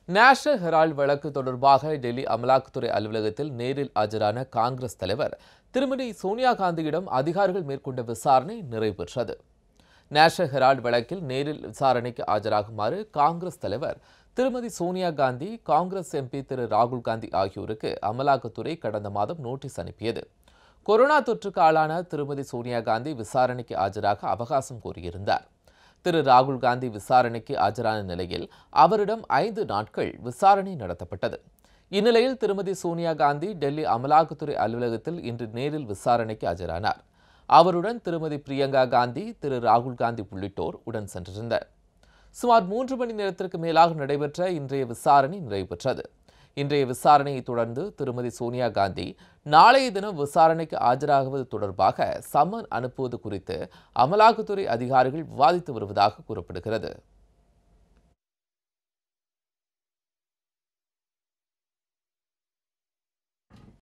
national Herald வழக்கு தொடர்பாக டெல்லி அமலாக்கத்துறை அலுவலகத்தில் நேரில் ஆஜரான காங்கிரஸ் தலைவர் திருமதி சோனியா காந்தியிடம் அதிகாரிகள் மேற்கொண்ட விசாரணை நிறைவு பெற்றது நேஷனல் ஹெரால்ட் வழக்கில் நேரில் விசாரணைக்கு ஆஜராகுமாறு காங்கிரஸ் தலைவர் திருமதி சோனியா காந்தி காங்கிரஸ் எம்பி திரு ராகுல் காந்தி ஆகியோருக்கு அமலாக்கத்துறை கடந்த மாதம் நோட்டீஸ் அனுப்பியது கொரோனா தொற்றுக்கு ஆளான திருமதி சோனியா காந்தி விசாரணைக்கு ஆஜராக அவகாசம் கோரியிருந்தார் திரு ராகுல் காந்தி விசாரணைக்கு ஆஜரான நிலையில் அவரிடம் ஐந்து நாட்கள் விசாரணை நடத்தப்பட்டது இந்நிலையில் திருமதி சோனியா காந்தி டெல்லி அமலாக்கத்துறை அலுவலகத்தில் இன்று நேரில் விசாரணைக்கு ஆஜரானார் அவருடன் திருமதி பிரியங்கா காந்தி திரு ராகுல் காந்தி உள்ளிட்டோர் உடன் சென்றிருந்தனர் சுமார் மூன்று மணி நேரத்திற்கு மேலாக நடைபெற்ற இன்றைய விசாரணை நிறைவு பெற்றது இன்றைய விசாரணையை தொடர்ந்து திருமதி சோனியா காந்தி நாளைய தினம் விசாரணைக்கு ஆஜராகுவது தொடர்பாக சம்மன் அனுப்புவது குறித்து அமலாக்கத்துறை அதிகாரிகள் விவாதித்து வருவதாக கூறப்படுகிறது